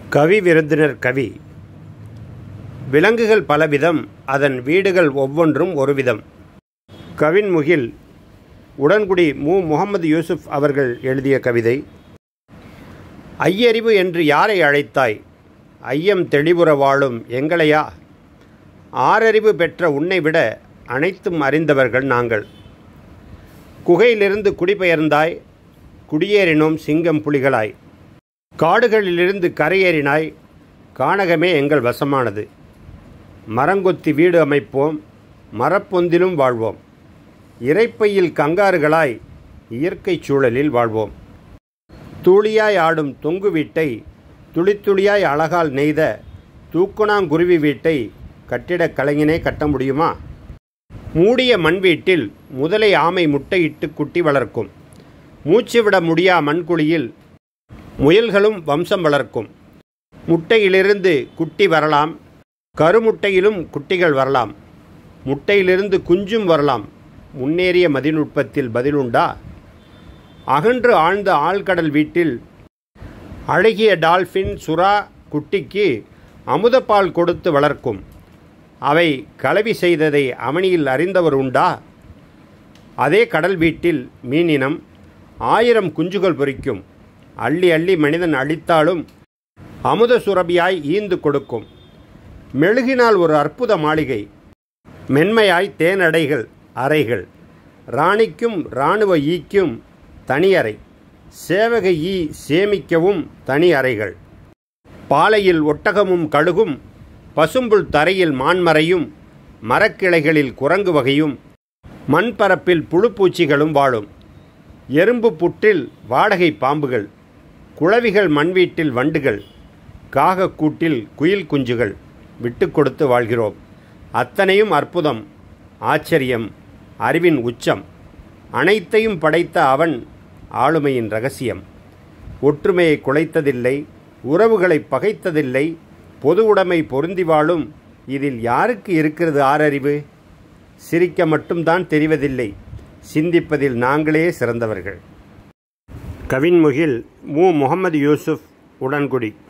கவி விருந்தினர் கவி விலங்குகள் பலவிதம் அதன் வீடுகள் ஒவ்வொன்றும் ஒரு விதம் கவின்முகில் உடன்குடி மு முகமது யூசுப் அவர்கள் எழுதிய கவிதை ஐயறிவு என்று யாரை அழைத்தாய் ஐயம் தெளிவுற வாழும் எங்களையா ஆறறிவு பெற்ற உன்னை விட அனைத்தும் அறிந்தவர்கள் நாங்கள் குகையிலிருந்து குடிபெயர்ந்தாய் குடியேறினோம் சிங்கம் புலிகளாய் காடுகளிலிருந்து கரையேறினாய் கானகமே எங்கள் வசமானது மரங்கொத்தி வீடு அமைப்போம் மரப்பொந்திலும் வாழ்வோம் இறைப்பையில் கங்காறுகளாய் இயற்கை சூழலில் வாழ்வோம் தூளியாய் ஆடும் தொங்கு வீட்டை துளித்துளியாய் அழகால் நெய்த தூக்குனாங்குருவி வீட்டை கட்டிடக் கலைஞனே கட்ட முடியுமா மூடிய மண் வீட்டில் முதலை ஆமை முட்டையிட்டு குட்டி வளர்க்கும் மூச்சுவிட முடியா மண்குழியில் முயல்களும் வம்சம் வளர்க்கும் முட்டையிலிருந்து குட்டி வரலாம் கருமுட்டையிலும் குட்டிகள் வரலாம் முட்டையிலிருந்து குஞ்சும் வரலாம் முன்னேறிய மதிநுட்பத்தில் பதிலுண்டா அகன்று ஆழ்ந்த ஆழ்கடல் வீட்டில் அழகிய டால்ஃபின் சுறா குட்டிக்கு அமுதப்பால் கொடுத்து வளர்க்கும் அவை கலவி செய்ததை அவனியில் அறிந்தவர் உண்டா அதே கடல் வீட்டில் மீனினம் ஆயிரம் குஞ்சுகள் பொறிக்கும் அள்ளி அள்ளி மனிதன் அழித்தாலும் அமுத சுரபியாய் ஈந்து கொடுக்கும் மெழுகினால் ஒரு அற்புத மாளிகை மென்மையாய் தேனடைகள் அறைகள் ராணிக்கும் இராணுவ ஈக்கும் தனி அறை சேவக ஈ சேமிக்கவும் தனி அறைகள் பாலையில் ஒட்டகமும் கழுகும் பசும்புல் தரையில் மான்மறையும் மரக்கிளைகளில் குரங்கு வகையும் மண்பரப்பில் புழுப்பூச்சிகளும் வாழும் எறும்பு புற்றில் வாடகை பாம்புகள் குளவிகள் மண்வீட்டில் வண்டுகள் காகக்கூட்டில் குயில் குஞ்சுகள் விட்டு கொடுத்து வாழ்கிறோம் அத்தனையும் அற்புதம் ஆச்சரியம் அறிவின் உச்சம் அனைத்தையும் படைத்த அவன் ஆளுமையின் ரகசியம் ஒற்றுமையை குலைத்ததில்லை உறவுகளை பகைத்ததில்லை பொது உடைமை பொருந்தி வாழும் இதில் யாருக்கு இருக்கிறது ஆறறிவு சிரிக்க மட்டும்தான் தெரிவதில்லை சிந்திப்பதில் நாங்களே சிறந்தவர்கள் கவின்முகில் மு முகமது யூசுப் உடன்குடி